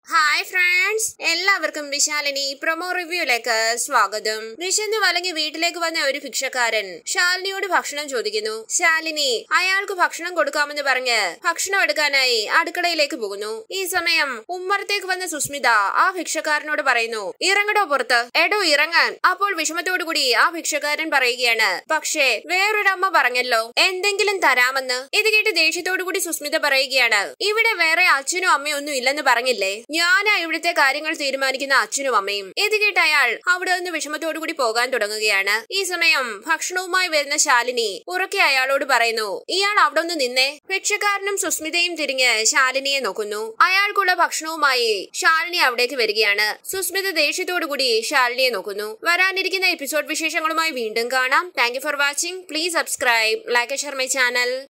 hi friends എല്ലാവർക്കും വിശാലിനി promo റിവ്യൂയിലേക്ക് സ്വാഗതം വിശന്ന് വലങ്ങി വീട്ടിലേക്ക് വന്ന ഒരു ഭിക്ഷക്കാരൻ ശാലിനിയോട് ഭക്ഷണം ചോദിക്കുന്നു ശാലിനി അയാൾക്ക് ഭക്ഷണം കൊടുക്കാമെന്ന് പറഞ്ഞ് ഭക്ഷണം എടുക്കാനായി അടുക്കളയിലേക്ക് പോകുന്നു ഈ സമയം ഉമ്മറത്തേക്ക് വന്ന സുസ്മിത ആ ഭിക്ഷക്കാരനോട് പറയുന്നു ഇറങ്ങടോ പുറത്ത് എടോ ഇറങ്ങാൻ അപ്പോൾ വിഷമത്തോടുകൂടി ആ ഭിക്ഷക്കാരൻ പറയുകയാണ് പക്ഷേ വേറൊരമ്മ പറഞ്ഞല്ലോ എന്തെങ്കിലും തരാമെന്ന് ഇത് കേട്ട് ദേഷ്യത്തോടുകൂടി സുസ്മിത പറയുകയാണ് ഇവിടെ വേറെ അച്ഛനും അമ്മയും ഒന്നും ഇല്ലെന്ന് പറഞ്ഞില്ലേ ഞാനാ ഇവിടുത്തെ കാര്യങ്ങൾ തീരുമാനിക്കുന്ന അച്ഛനും അമ്മയും ഇത് കേട്ട് അയാൾ അവിടെ നിന്ന് വിഷമത്തോടു കൂടി പോകാൻ തുടങ്ങുകയാണ് ഈ സമയം ഭക്ഷണവുമായി വരുന്ന ശാലിനി ഉറക്കെ അയാളോട് പറയുന്നു ഇയാൾ അവിടെ ഒന്ന് നിന്നേ ഭിക്ഷക്കാരനും സുസ്മിതയും തിരിഞ്ഞ് ശാലിനിയെ നോക്കുന്നു അയാൾക്കുള്ള ഭക്ഷണവുമായി ശാലിനി അവിടേക്ക് വരികയാണ് സുസ്മിത ദേഷ്യത്തോടു കൂടി ശാലിനിയെ നോക്കുന്നു വരാനിരിക്കുന്ന എപ്പിസോഡ് വിശേഷങ്ങളുമായി വീണ്ടും കാണാം thank you for watching please subscribe like share my channel